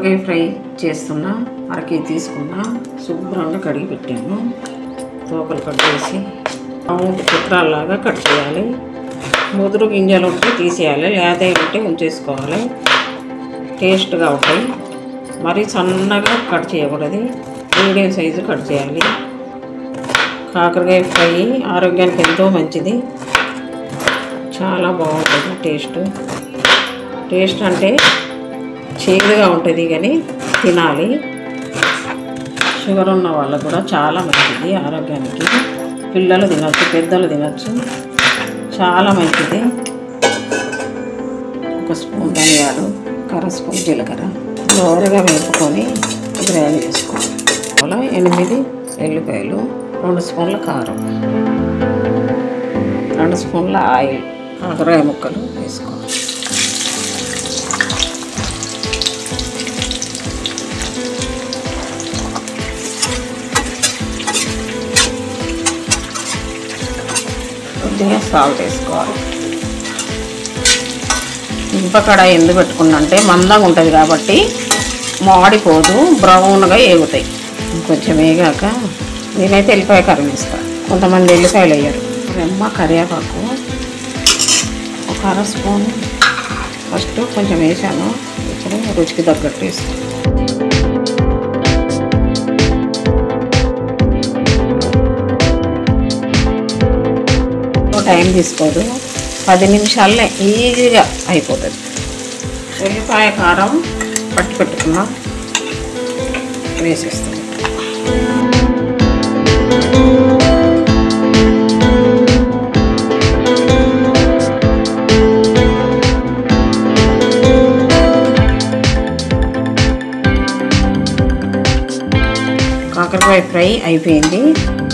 కాకరకాయ ఫ్రై చేస్తున్నా అరకే తీసుకున్నా శుభ్రంగా కడిగి పెట్టాను తోకలు కట్ చేసి రౌండ్ చిత్రాల్లాగా కట్ చేయాలి ముదురు గింజలు ఉంటే తీసేయాలి లేదే ఉంటే ఉంచేసుకోవాలి టేస్ట్గా ఉంటాయి మరీ సన్నగా కట్ చేయకూడదు మీడియం సైజు కట్ చేయాలి కాకరకాయ ఫ్రై ఆరోగ్యానికి ఎంతో మంచిది చాలా బాగుంటుంది టేస్ట్ టేస్ట్ అంటే చేదుగా ఉంటుంది కానీ తినాలి షుగర్ ఉన్న వాళ్ళకు కూడా చాలా మంచిది ఆరోగ్యానికి పిల్లలు తినచ్చు పెద్దలు తినచ్చు చాలా మంచిది ఒక స్పూన్ ధనియాలు కర్ర స్పూన్ జీలకర్ర దోరగా వేపుకొని గ్రైండ్ చేసుకోవాలి అలా ఎనిమిది ఎల్లిపాయలు రెండు స్పూన్ల కారం రెండు స్పూన్ల ఆయిల్ కాకరాయ ముక్కలు వేసుకోవాలి కొద్దిగా సాల్ట్ వేసుకోవాలి ఇనుప కడాయి ఎందుకు పెట్టుకున్నా అంటే మందంగా ఉంటుంది కాబట్టి మాడిపోదు బ్రౌన్గా ఏగుతాయి కొంచెం వేగాక నేనైతే ఎల్లిపాయ కర్రీ వేస్తాను కొంతమంది ఎల్లిపాయలు వేయరు రెమ్మ కరివేపాకు ఒక అర స్పూన్ ఫస్ట్ కొంచెం వేసాను ఇప్పుడు రుచికి తగ్గట్టు వేస్తాను టైం తీసుకోదు పది నిమిషాలనే ఈజీగా అయిపోతుంది ఉల్లిపాయ కారం పట్టి పెట్టుకున్నాం వేసేస్తాం కాకరకాయ ఫ్రై అయిపోయింది